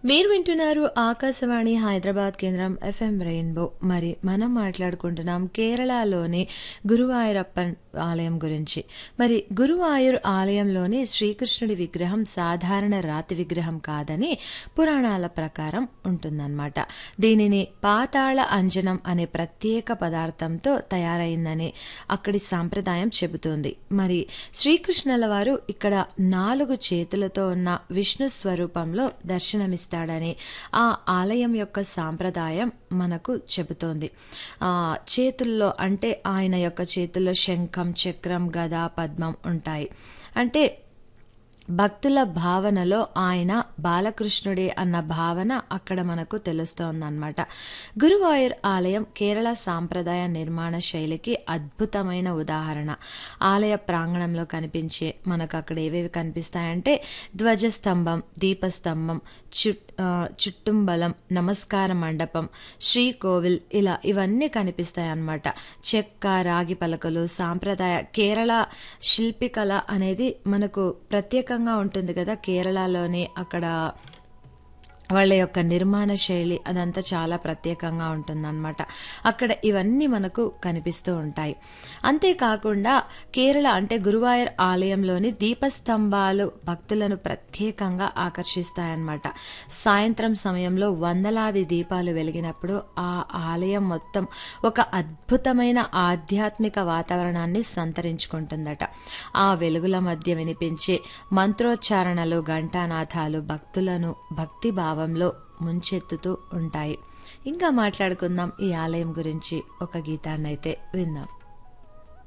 మీరు వింటున్నారు ఆకాశవాణి హైదరాబాద్ కేంద్రం ఎఫ్ఎం రెయిన్బో మరి మనం మాట్లాడుకుంటున్నాం కేరళలోని గురువాయూరప్పన్ ఆలయం గురించి మరి గురువాయూర్ ఆలయంలోని శ్రీకృష్ణుడి విగ్రహం సాధారణ రాతి విగ్రహం కాదని పురాణాల ప్రకారం ఉంటుందన్నమాట దీనిని పాతాళ అంజనం అనే ప్రత్యేక పదార్థంతో తయారైందని అక్కడి సాంప్రదాయం చెబుతోంది మరి శ్రీకృష్ణుల వారు ఇక్కడ నాలుగు చేతులతో ఉన్న విష్ణు స్వరూపంలో దర్శనమిస్తాడని ఆ ఆలయం యొక్క సాంప్రదాయం మనకు చెబుతోంది ఆ చేతుల్లో అంటే ఆయన యొక్క చేతుల్లో శంఖం చక్రం గద పద్మం ఉంటాయి అంటే భక్తుల భావనలో ఆయన బాలకృష్ణుడే అన్న భావన అక్కడ మనకు తెలుస్తోందన్నమాట గురువాయూర్ ఆలయం కేరళ సాంప్రదాయ నిర్మాణ శైలికి అద్భుతమైన ఉదాహరణ ఆలయ ప్రాంగణంలో కనిపించే మనకు అక్కడ ఏవేవి కనిపిస్తాయంటే ధ్వజస్తంభం దీపస్తంభం చుట్ ఆ, చుట్టుంబలం నమస్కార మండపం శ్రీకోవిల్ ఇలా ఇవన్నీ కనిపిస్తాయి అన్నమాట చెక్క రాగి పలకలు సాంప్రదాయ కేరళ శిల్పికళ అనేది మనకు ప్రత్యేకంగా ఉంటుంది కదా కేరళలోని అక్కడ వాళ్ళ యొక్క నిర్మాణ శైలి అదంతా చాలా ప్రత్యేకంగా ఉంటుందన్నమాట అక్కడ ఇవన్నీ మనకు కనిపిస్తూ ఉంటాయి అంతేకాకుండా కేరళ అంటే గురువాయూర్ ఆలయంలోని దీపస్తంభాలు భక్తులను ప్రత్యేకంగా ఆకర్షిస్తాయన్నమాట సాయంత్రం సమయంలో వందలాది దీపాలు వెలిగినప్పుడు ఆ ఆలయం మొత్తం ఒక అద్భుతమైన ఆధ్యాత్మిక వాతావరణాన్ని సంతరించుకుంటుందట ఆ వెలుగుల మధ్య వినిపించే మంత్రోచ్చారణలు ఘంటానాథాలు భక్తులను భక్తి భావంలో ముంచెత్తుతూ ఉంటాయి ఇంకా మాట్లాడుకుందాం ఈ ఆలయం గురించి ఒక గీతాన్నైతే విందాం